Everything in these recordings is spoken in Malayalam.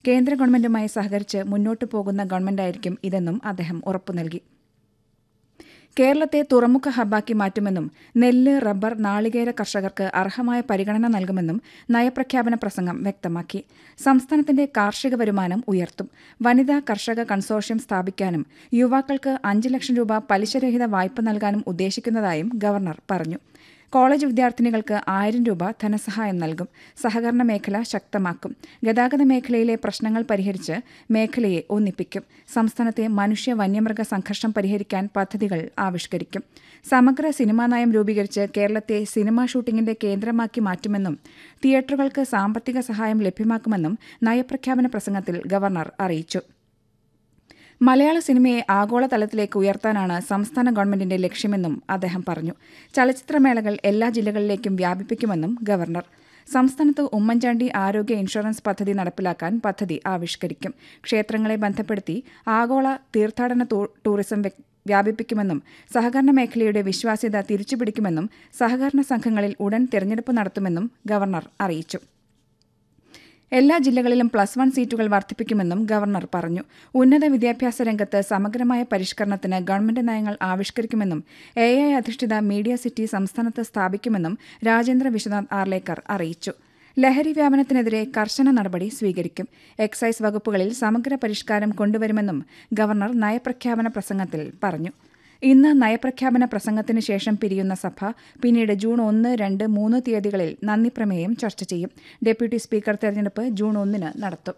കേന്ദ്ര ഗവൺമെന്റുമായി സഹകരിച്ച് മുന്നോട്ടു പോകുന്ന ഗവൺമെന്റായിരിക്കും ഇതെന്നും അദ്ദേഹം ഉറപ്പു നൽകി കേരളത്തെ തുറമുഖ ഹബ്ബാക്കി മാറ്റുമെന്നും നെല്ല് റബ്ബർ നാളികേര കർഷകർക്ക് അർഹമായ പരിഗണന നൽകുമെന്നും നയപ്രഖ്യാപന പ്രസംഗം വ്യക്തമാക്കി സംസ്ഥാനത്തിന്റെ കാർഷിക വരുമാനം ഉയർത്തും വനിതാ കർഷക കൺസോർഷ്യം സ്ഥാപിക്കാനും യുവാക്കൾക്ക് അഞ്ച് ലക്ഷം രൂപ പലിശരഹിത വായ്പ നൽകാനും ഉദ്ദേശിക്കുന്നതായും ഗവർണർ പറഞ്ഞു കോളേജ് വിദ്യാർത്ഥിനികൾക്ക് ആയിരം രൂപ ധനസഹായം നൽകും സഹകരണ മേഖല ശക്തമാക്കും ഗതാഗത മേഖലയിലെ പ്രശ്നങ്ങൾ പരിഹരിച്ച് മേഖലയെ ഒന്നിപ്പിക്കും സംസ്ഥാനത്തെ മനുഷ്യ വന്യമൃഗ സംഘർഷം പരിഹരിക്കാൻ പദ്ധതികൾ ആവിഷ്കരിക്കും സമഗ്ര സിനിമാ നയം രൂപീകരിച്ച് കേരളത്തെ സിനിമാ ഷൂട്ടിംഗിന്റെ കേന്ദ്രമാക്കി മാറ്റുമെന്നും തിയേറ്ററുകൾക്ക് സാമ്പത്തിക സഹായം ലഭ്യമാക്കുമെന്നും നയപ്രഖ്യാപന പ്രസംഗത്തിൽ ഗവർണർ അറിയിച്ചു മലയാള സിനിമയെ ആഗോളതലത്തിലേക്ക് ഉയർത്താനാണ് സംസ്ഥാന ഗവൺമെന്റിന്റെ ലക്ഷ്യമെന്നും അദ്ദേഹം പറഞ്ഞു ചലച്ചിത്രമേളകൾ എല്ലാ ജില്ലകളിലേക്കും വ്യാപിപ്പിക്കുമെന്നും ഗവർണർ സംസ്ഥാനത്ത് ഉമ്മൻചാണ്ടി ആരോഗ്യ ഇൻഷുറൻസ് പദ്ധതി നടപ്പിലാക്കാൻ പദ്ധതി ആവിഷ്കരിക്കും ക്ഷേത്രങ്ങളെ ബന്ധപ്പെടുത്തി ആഗോള തീർത്ഥാടന ടൂറിസം വ്യാപിപ്പിക്കുമെന്നും സഹകരണ മേഖലയുടെ വിശ്വാസ്യത തിരിച്ചുപിടിക്കുമെന്നും സഹകരണ സംഘങ്ങളിൽ ഉടൻ തിരഞ്ഞെടുപ്പ് നടത്തുമെന്നും ഗവർണർ അറിയിച്ചു എല്ലാ ജില്ലകളിലും പ്ലസ് വൺ സീറ്റുകൾ വർദ്ധിപ്പിക്കുമെന്നും ഗവർണർ പറഞ്ഞു ഉന്നത വിദ്യാഭ്യാസ രംഗത്ത് സമഗ്രമായ പരിഷ്കരണത്തിന് ഗവൺമെന്റ് നയങ്ങൾ ആവിഷ്കരിക്കുമെന്നും എ ഐ അധിഷ്ഠിത മീഡിയ സിറ്റി സംസ്ഥാനത്ത് സ്ഥാപിക്കുമെന്നും രാജേന്ദ്ര വിശ്വനാഥ് ആർലേക്കർ അറിയിച്ചു ലഹരി വ്യാപനത്തിനെതിരെ കർശന നടപടി സ്വീകരിക്കും എക്സൈസ് വകുപ്പുകളിൽ സമഗ്ര പരിഷ്കാരം കൊണ്ടുവരുമെന്നും ഗവർണർ നയപ്രഖ്യാപന പ്രസംഗത്തിൽ പറഞ്ഞു ഇന്ന് നയപ്രഖ്യാപന പ്രസംഗത്തിന് ശേഷം പിരിയുന്ന സഭ പിന്നീട് ജൂൺ ഒന്ന് രണ്ട് മൂന്ന് തീയതികളിൽ നന്ദിപ്രമേയം ചർച്ച ചെയ്യും ഡെപ്യൂട്ടി സ്പീക്കർ തെരഞ്ഞെടുപ്പ് ജൂൺ ഒന്നിന് നടത്തും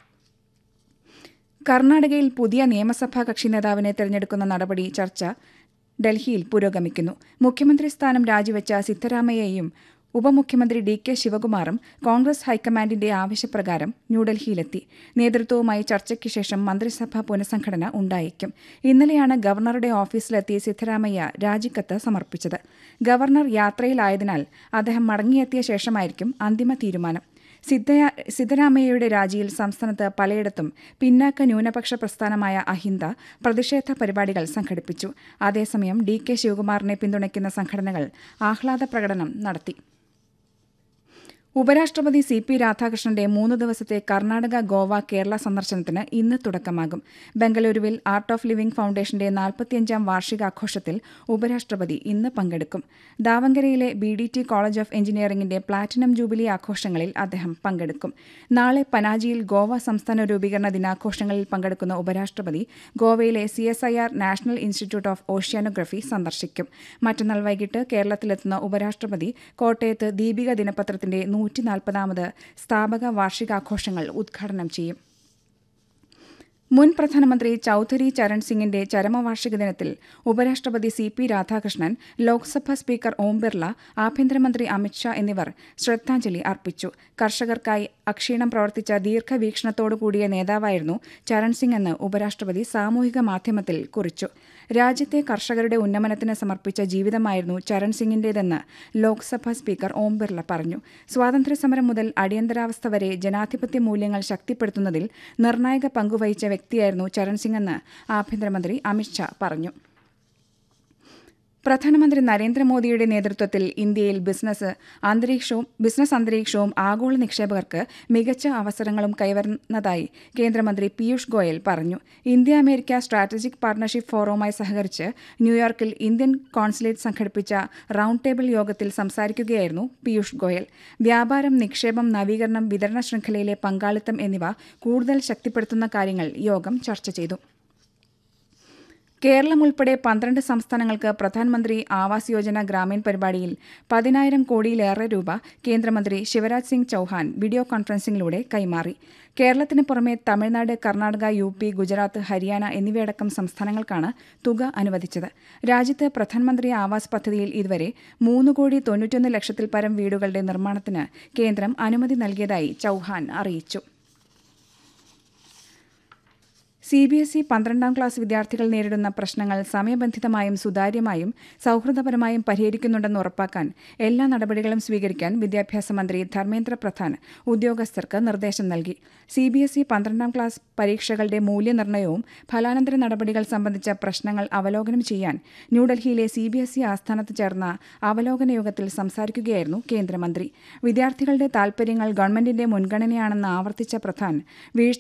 കർണാടകയിൽ പുതിയ നിയമസഭാ കക്ഷി നേതാവിനെ തെരഞ്ഞെടുക്കുന്ന നടപടി ചർച്ച ഡൽഹിയിൽ പുരോഗമിക്കുന്നു മുഖ്യമന്ത്രി സ്ഥാനം രാജിവെച്ച സിദ്ധരാമയ്യയും ഉപമുഖ്യമന്ത്രി ഡി കെ ശിവകുമാറും കോൺഗ്രസ് ഹൈക്കമാൻഡിന്റെ ആവശ്യപ്രകാരം ന്യൂഡൽഹിയിലെത്തി നേതൃത്വവുമായി ചർച്ചയ്ക്ക് ശേഷം മന്ത്രിസഭാ പുനഃസംഘടന ഉണ്ടായേക്കും ഇന്നലെയാണ് ഗവർണറുടെ ഓഫീസിലെത്തി സിദ്ധരാമയ്യ രാജിക്കത്ത് സമർപ്പിച്ചത് ഗവർണർ യാത്രയിലായതിനാൽ അദ്ദേഹം മടങ്ങിയെത്തിയ ശേഷമായിരിക്കും അന്തിമ തീരുമാനം സിദ്ധരാമയ്യയുടെ രാജിയിൽ സംസ്ഥാനത്ത് പലയിടത്തും പിന്നാക്ക ന്യൂനപക്ഷ പ്രസ്ഥാനമായ അഹിന്ദ പ്രതിഷേധ പരിപാടികൾ സംഘടിപ്പിച്ചു അതേസമയം ഡി കെ ശിവകുമാറിനെ പിന്തുണയ്ക്കുന്ന സംഘടനകൾ ആഹ്ലാദ പ്രകടനം നടത്തി ഉപരാഷ്ട്രപതി സി പി രാധാകൃഷ്ണന്റെ മൂന്ന് ദിവസത്തെ കർണാടക ഗോവ കേരള സന്ദർശനത്തിന് ഇന്ന് തുടക്കമാകും ബംഗളൂരുവിൽ ആർട്ട് ഓഫ് ലിവിംഗ് ഫൌണ്ടേഷന്റെ നാൽപ്പത്തിയഞ്ചാം വാർഷികാഘോഷത്തിൽ ഉപരാഷ്ട്രപതി ഇന്ന് പങ്കെടുക്കും ദാവങ്കരയിലെ B D T college of എഞ്ചിനീയറിംഗിന്റെ പ്ലാറ്റിനം ജൂബിലി ആഘോഷങ്ങളിൽ അദ്ദേഹം പങ്കെടുക്കും നാളെ പനാജിയിൽ ഗോവ സംസ്ഥാന രൂപീകരണ ദിനാഘോഷങ്ങളിൽ പങ്കെടുക്കുന്ന ഉപരാഷ്ട്രപതി ഗോവയിലെ C S I R national institute of oceanography സന്ദർശിക്കും മറ്റന്നാൾ വൈകിട്ട് കേരളത്തിലെത്തുന്ന ഉപരാഷ്ട്രപതി കോട്ടയത്ത് ദീപിക ദിനപത്രത്തിന്റെ നൂറ്റി നാൽപ്പതാമത് സ്ഥാപക വാർഷികാഘോഷങ്ങൾ ഉദ്ഘാടനം ചെയ്യും മുൻ പ്രധാനമന്ത്രി ചൌധരി ചരൺ സിംഗിന്റെ ചരമവാർഷിക ദിനത്തിൽ ഉപരാഷ്ട്രപതി C P Radhakrishnan Lok Sabha speaker Om Birla ആഭ്യന്തരമന്ത്രി അമിത്ഷാ എന്നിവർ ശ്രദ്ധാഞ്ജലി അർപ്പിച്ചു കർഷകർക്കായി അക്ഷീണം പ്രവർത്തിച്ച ദീർഘവീക്ഷണത്തോടുകൂടിയ നേതാവായിരുന്നു ചരൺ സിംഗ് എന്ന് ഉപരാഷ്ട്രപതി സാമൂഹിക മാധ്യമത്തിൽ കുറിച്ചു രാജ്യത്തെ കർഷകരുടെ ഉന്നമനത്തിന് സമർപ്പിച്ച ജീവിതമായിരുന്നു ചരൺ സിംഗിന്റേതെന്ന് ലോക്സഭാ സ്പീക്കർ ഓം ബിർള പറഞ്ഞു സ്വാതന്ത്ര്യസമരം മുതൽ അടിയന്തരാവസ്ഥ വരെ ജനാധിപത്യ മൂല്യങ്ങൾ ശക്തിപ്പെടുത്തുന്നതിൽ നിർണായക പങ്കുവഹിച്ച വ്യക്തിയായിരുന്നു ചരൺ സിംഗ് എന്ന് ആഭ്യന്തരമന്ത്രി അമിത്ഷാ പറഞ്ഞു പ്രധാനമന്ത്രി നരേന്ദ്രമോദിയുടെ നേതൃത്വത്തിൽ ഇന്ത്യയിൽ ബിസിനസ് അന്തരീക്ഷവും ബിസിനസ് അന്തരീക്ഷവും ആഗോള നിക്ഷേപകർക്ക് മികച്ച അവസരങ്ങളും കൈവരുന്നതായി കേന്ദ്രമന്ത്രി പീയൂഷ് ഗോയൽ പറഞ്ഞു ഇന്ത്യ അമേരിക്ക സ്ട്രാറ്റജിക് പാർട്ണർഷിപ്പ് ഫോറവുമായി സഹകരിച്ച് ന്യൂയോർക്കിൽ ഇന്ത്യൻ കോൺസുലേറ്റ് സംഘടിപ്പിച്ച റൌണ്ട് ടേബിൾ യോഗത്തിൽ സംസാരിക്കുകയായിരുന്നു പീയൂഷ് ഗോയൽ വ്യാപാരം നിക്ഷേപം നവീകരണം വിതരണ ശൃംഖലയിലെ പങ്കാളിത്തം എന്നിവ കൂടുതൽ ശക്തിപ്പെടുത്തുന്ന കാര്യങ്ങൾ യോഗം ചർച്ച ചെയ്തു കേരളം ഉൾപ്പെടെ പന്ത്രണ്ട് സംസ്ഥാനങ്ങൾക്ക് പ്രധാനമന്ത്രി ആവാസ് യോജന ഗ്രാമീൺ പരിപാടിയിൽ പതിനായിരം കോടിയിലേറെ രൂപ കേന്ദ്രമന്ത്രി ശിവരാജ് സിംഗ് ചൌഹാൻ വീഡിയോ കോൺഫറൻസിംഗിലൂടെ കൈമാറി കേരളത്തിന് പുറമെ തമിഴ്നാട് കർണാടക യു പി ഗുജറാത്ത് ഹരിയാന എന്നിവയടക്കം സംസ്ഥാനങ്ങൾക്കാണ് തുക അനുവദിച്ചത് രാജ്യത്ത് പ്രധാനമന്ത്രി ആവാസ് പദ്ധതിയിൽ ഇതുവരെ മൂന്ന് കോടി തൊണ്ണൂറ്റൊന്ന് ലക്ഷത്തിൽ പരം വീടുകളുടെ നിർമ്മാണത്തിന് കേന്ദ്രം അനുമതി നൽകിയതായി ചൌഹാൻ അറിയിച്ചു സി ബി എസ് ഇ പന്ത്രണ്ടാം ക്ലാസ് വിദ്യാർത്ഥികൾ നേരിടുന്ന പ്രശ്നങ്ങൾ സമയബന്ധിതമായും സുതാര്യമായും സൌഹൃദപരമായും പരിഹരിക്കുന്നുണ്ടെന്ന് ഉറപ്പാക്കാൻ എല്ലാ നടപടികളും സ്വീകരിക്കാൻ വിദ്യാഭ്യാസ മന്ത്രി ധർമ്മേന്ദ്ര പ്രധാൻ ഉദ്യോഗസ്ഥർക്ക് നിർദ്ദേശം നൽകി സി ബി എസ് ഇ പന്ത്രണ്ടാം ക്ലാസ് പരീക്ഷകളുടെ മൂല്യനിർണ്ണയവും ഫലാനന്തര നടപടികൾ സംബന്ധിച്ച പ്രശ്നങ്ങൾ അവലോകനം ചെയ്യാൻ ന്യൂഡൽഹിയിലെ സി ബി എസ് ഇ ആസ്ഥാനത്ത് ചേർന്ന അവലോകന യോഗത്തിൽ സംസാരിക്കുകയായിരുന്നു കേന്ദ്രമന്ത്രി വിദ്യാർത്ഥികളുടെ താൽപര്യങ്ങൾ ഗവൺമെന്റിന്റെ മുൻഗണനയാണെന്ന് ആവർത്തിച്ച പ്രധാൻ വീഴ്ച